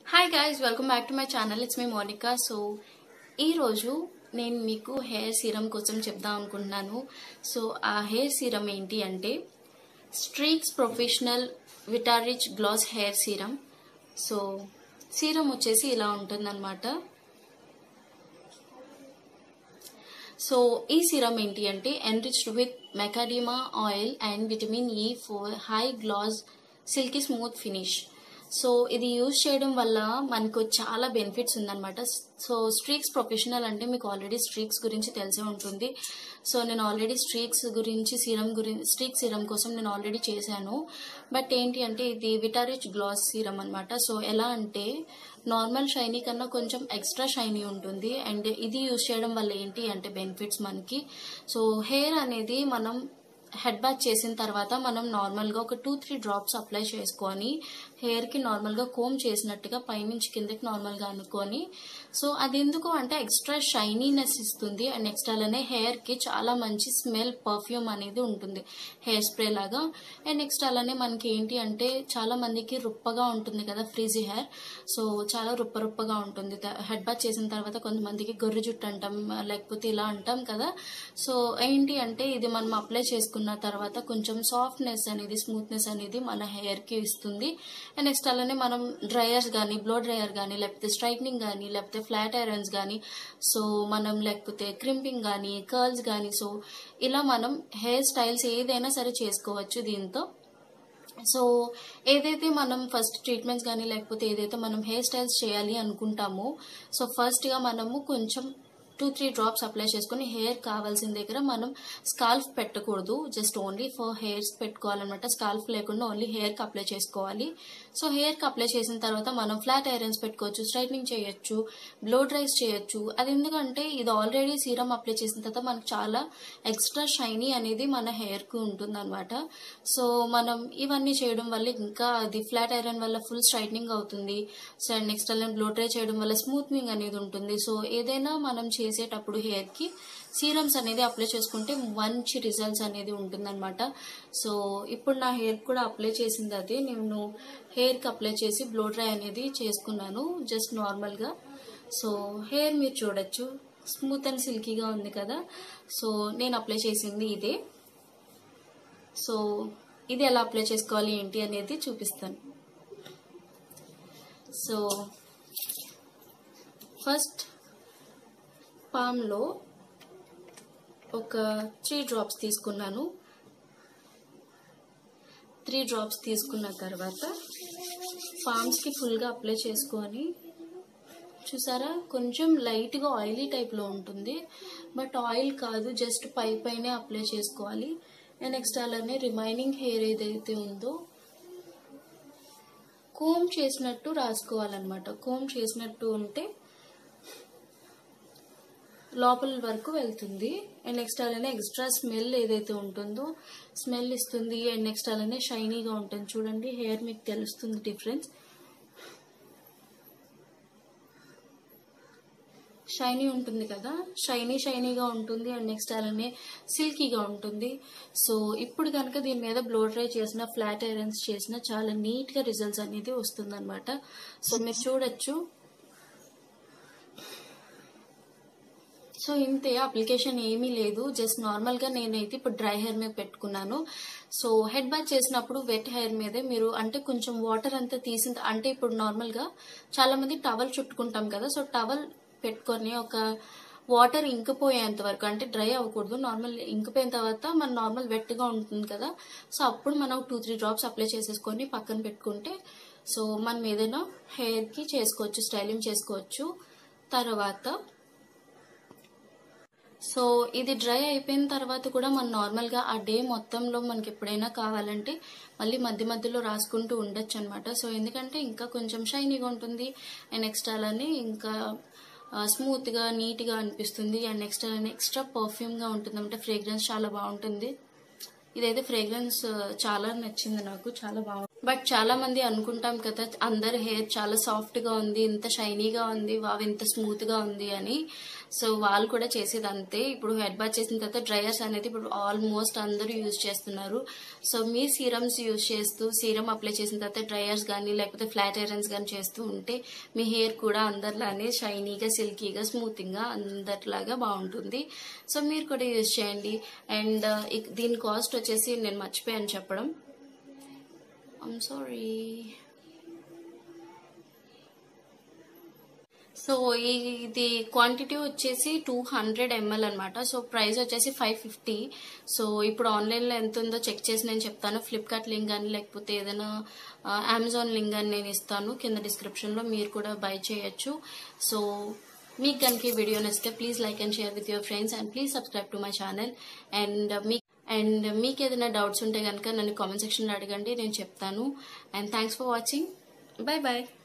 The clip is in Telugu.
hi guys welcome back to my channel it's my Monika so ఈరోజు నేను మీకు హెయిర్ సీరం కోసం చెప్దాం అనుకుంటున్నాను సో ఆ హెయిర్ సీరం ఏంటి అంటే Streax professional Vitarich gloss hair serum so serum వచ్చేసి ఇలా ఉంటుందన్నమాట సో ఈ సీరం ఏంటి అంటే enriched with macadamia oil and vitamin E for high gloss silky smooth finish so ఇది యూజ్ చేయడం వల్ల మనకు చాలా బెనిఫిట్స్ ఉందన్నమాట సో స్ట్రీక్స్ ప్రొఫెషనల్ అంటే మీకు ఆల్రెడీ స్ట్రీక్స్ గురించి తెలిసే ఉంటుంది సో నేను ఆల్రెడీ స్ట్రీక్స్ గురించి సీరం గురించి స్ట్రీక్ సీరం కోసం నేను ఆల్రెడీ చేశాను బట్ ఏంటి అంటే ఇది విటారిచ్ గ్లాస్ సీరం అనమాట సో ఎలా అంటే నార్మల్ షైనీ కన్నా కొంచెం ఎక్స్ట్రా షైనీ ఉంటుంది అండ్ ఇది యూజ్ చేయడం వల్ల ఏంటి అంటే బెనిఫిట్స్ మనకి సో హెయిర్ అనేది మనం హెడ్ బాత్ చేసిన తర్వాత మనం నార్మల్గా ఒక టూ త్రీ డ్రాప్స్ అప్లై చేసుకొని హెయిర్కి నార్మల్గా కోమ్ చేసినట్టుగా పైనుంచి కిందకి నార్మల్గా అనుకొని సో అది ఎందుకు అంటే ఎక్స్ట్రా షైనీనెస్ ఇస్తుంది అండ్ నెక్స్ట్ అలానే హెయిర్కి చాలా మంచి స్మెల్ పర్ఫ్యూమ్ అనేది ఉంటుంది హెయిర్ స్ప్రే లాగా అండ్ నెక్స్ట్ అలానే మనకి ఏంటి అంటే చాలా మందికి రుప్పగా ఉంటుంది కదా ఫ్రీజీ హెయిర్ సో చాలా రుప్ప రుప్పగా ఉంటుంది హెడ్ బాత్ చేసిన తర్వాత కొంతమందికి గొర్రె జుట్టు అంటాం లేకపోతే ఇలా అంటాం కదా సో ఏంటి అంటే ఇది మనం అప్లై చేసుకున్న తర్వాత కొంచెం సాఫ్ట్నెస్ అనేది స్మూత్నెస్ అనేది మన హెయిర్కి ఇస్తుంది అండ్ నెక్స్ట్ అలానే మనం డ్రయర్స్ కానీ బ్లో డ్రయర్ కానీ లేకపోతే స్ట్రైట్నింగ్ కానీ లేకపోతే ఫ్లాట్ ఐరన్స్ కానీ సో మనం లేకపోతే క్రింపింగ్ కానీ కర్ల్స్ కానీ సో ఇలా మనం హెయిర్ స్టైల్స్ ఏదైనా సరే చేసుకోవచ్చు దీంతో సో ఏదైతే మనం ఫస్ట్ ట్రీట్మెంట్స్ కానీ లేకపోతే ఏదైతే మనం హెయిర్ స్టైల్స్ చేయాలి అనుకుంటామో సో ఫస్ట్గా మనము కొంచెం టూ త్రీ డ్రాప్స్ అప్లై చేసుకుని హెయిర్ కావాల్సిన దగ్గర మనం స్కాల్ఫ్ పెట్టకూడదు జస్ట్ ఓన్లీ ఫర్ హెయిర్స్ పెట్టుకోవాలన్నమాట స్కాల్ఫ్ లేకుండా ఓన్లీ హెయిర్కి అప్లై చేసుకోవాలి సో హెయిర్కి అప్లై చేసిన తర్వాత మనం ఫ్లాట్ ఐరన్స్ పెట్టుకోవచ్చు స్ట్రైట్నింగ్ చేయొచ్చు బ్లో డ్రైస్ చేయొచ్చు అది ఎందుకంటే ఇది ఆల్రెడీ సీరం అప్లై చేసిన తర్వాత మనకు చాలా ఎక్స్ట్రా షైనీ అనేది మన హెయిర్కి ఉంటుందన్నమాట సో మనం ఇవన్నీ చేయడం వల్ల ఇంకా అది ఫ్లాట్ ఐరన్ వల్ల ఫుల్ స్ట్రైట్నింగ్ అవుతుంది సో అండ్ నెక్స్ట్ అలా బ్లో డ్రై చేయడం వల్ల స్మూత్నింగ్ అనేది ఉంటుంది సో ఏదైనా మనం చేసేటప్పుడు హెయిర్కి సీరమ్స్ అనేది అప్లై చేసుకుంటే మంచి రిజల్ట్స్ అనేది ఉంటుందన్నమాట సో ఇప్పుడు నా హెయిర్ కూడా అప్లై చేసింది అదే నేను హెయిర్కి అప్లై చేసి బ్లో డ్రై అనేది చేసుకున్నాను జస్ట్ నార్మల్గా సో హెయిర్ మీరు చూడొచ్చు స్మూత్ అండ్ సిల్కీగా ఉంది కదా సో నేను అప్లై చేసింది ఇదే సో ఇది ఎలా అప్లై చేసుకోవాలి ఏంటి అనేది చూపిస్తాను సో ఫస్ట్ పామ్లో ఒక త్రీ డ్రాప్స్ తీసుకున్నాను త్రీ డ్రాప్స్ తీసుకున్న తర్వాత పామ్స్కి ఫుల్గా అప్లై చేసుకొని చూసారా కొంచెం లైట్గా ఆయిలీ టైప్లో ఉంటుంది బట్ ఆయిల్ కాదు జస్ట్ పై పైనే అప్లై చేసుకోవాలి అండ్ నెక్స్ట్ అలానే రిమైనింగ్ హెయిర్ ఏదైతే ఉందో కోమ్ చేసినట్టు రాసుకోవాలన్నమాట కోమ్ చేసినట్టు ఉంటే లోపల వరకు వెళ్తుంది అండ్ నెక్స్ట్ అలానే ఎక్స్ట్రా స్మెల్ ఏదైతే ఉంటుందో స్మెల్ ఇస్తుంది అండ్ నెక్స్ట్ అలానే షైనీగా ఉంటుంది చూడండి హెయిర్ మీకు తెలుస్తుంది డిఫరెన్స్ షైనీ ఉంటుంది కదా షైనీ షైనీగా ఉంటుంది అండ్ నెక్స్ట్ అలానే సిల్కీగా ఉంటుంది సో ఇప్పుడు కనుక దీని మీద బ్లో డ్రై చేసిన ఫ్లాట్ ఐరన్స్ చేసిన చాలా నీట్గా రిజల్ట్స్ అనేది వస్తుందన్నమాట సో మీరు చూడొచ్చు సో ఇంతే అప్లికేషన్ ఏమీ లేదు జస్ట్ నార్మల్గా నేనైతే ఇప్పుడు డ్రై హెయిర్ మీద పెట్టుకున్నాను సో హెడ్ బాత్ చేసినప్పుడు వెట్ హెయిర్ మీదే మీరు అంటే కొంచెం వాటర్ అంతా తీసిన అంటే ఇప్పుడు నార్మల్గా చాలా మంది టవల్ చుట్టుకుంటాం కదా సో టవల్ పెట్టుకొని ఒక వాటర్ ఇంకిపోయేంత వరకు అంటే డ్రై అవ్వకూడదు నార్మల్ ఇంకిపోయిన తర్వాత మన నార్మల్ వెట్గా ఉంటుంది కదా సో అప్పుడు మనం టూ త్రీ డ్రాప్స్ అప్లై చేసేసుకొని పక్కన పెట్టుకుంటే సో మనం ఏదైనా హెయిర్కి చేసుకోవచ్చు స్టైలింగ్ చేసుకోవచ్చు తర్వాత సో ఇది డ్రై అయిపోయిన తర్వాత కూడా మనం నార్మల్గా ఆ డే మొత్తంలో మనకి ఎప్పుడైనా కావాలంటే మళ్ళీ మధ్య మధ్యలో రాసుకుంటూ ఉండొచ్చు అనమాట సో ఎందుకంటే ఇంకా కొంచెం షైనీగా ఉంటుంది అండ్ నెక్స్ట్ అలానే ఇంకా స్మూత్గా నీట్గా అనిపిస్తుంది అండ్ నెక్స్ట్ అలానే ఎక్స్ట్రా పర్ఫ్యూమ్గా ఉంటుంది అంటే ఫ్రేగ్రెన్స్ చాలా బాగుంటుంది ఇదైతే ఫ్రేగ్రెన్స్ చాలా నచ్చింది నాకు చాలా బాగుంది బట్ చాలా మంది అనుకుంటాం కదా అందరి హెయిర్ చాలా సాఫ్ట్ గా ఉంది ఇంత షైనీగా ఉంది వావ్ ఇంత స్మూత్ గా ఉంది అని సో వాళ్ళు కూడా చేసేది అంతే ఇప్పుడు హెడ్ బాత్ చేసిన తర్వాత డ్రైయర్స్ అనేది ఇప్పుడు ఆల్మోస్ట్ అందరూ యూజ్ చేస్తున్నారు సో మీ సీరమ్స్ యూజ్ చేస్తూ సీరం అప్లై చేసిన తర్వాత డ్రైయర్స్ కానీ లేకపోతే ఫ్లాట్ ఐరన్స్ కానీ చేస్తూ ఉంటే మీ హెయిర్ కూడా అందరిలానే షైనీగా సిల్కీగా స్మూతింగ్గా అందరిలాగా బాగుంటుంది సో మీరు కూడా యూజ్ చేయండి అండ్ దీని కాస్ట్ వచ్చేసి నేను మర్చిపోయాను చెప్పడం ఐమ్ సారీ సో ఇది క్వాంటిటీ వచ్చేసి టూ హండ్రెడ్ ఎంఎల్ అనమాట సో ప్రైస్ వచ్చేసి ఫైవ్ ఫిఫ్టీ సో ఇప్పుడు ఆన్లైన్లో ఎంత ఉందో చెక్ చేసి నేను చెప్తాను ఫ్లిప్కార్ట్ లింక్ కానీ లేకపోతే ఏదైనా అమెజాన్ లింక్ అని నేను ఇస్తాను కింద డిస్క్రిప్షన్లో మీరు కూడా బై చేయొచ్చు సో మీకు కనుక ఈ వీడియో నచ్చితే please like and share with your friends and please subscribe to my channel and మీ అండ్ మీకు ఏదైనా డౌట్స్ ఉంటే కనుక నన్ను కామెంట్ సెక్షన్లో అడగండి నేను చెప్తాను and thanks for watching bye bye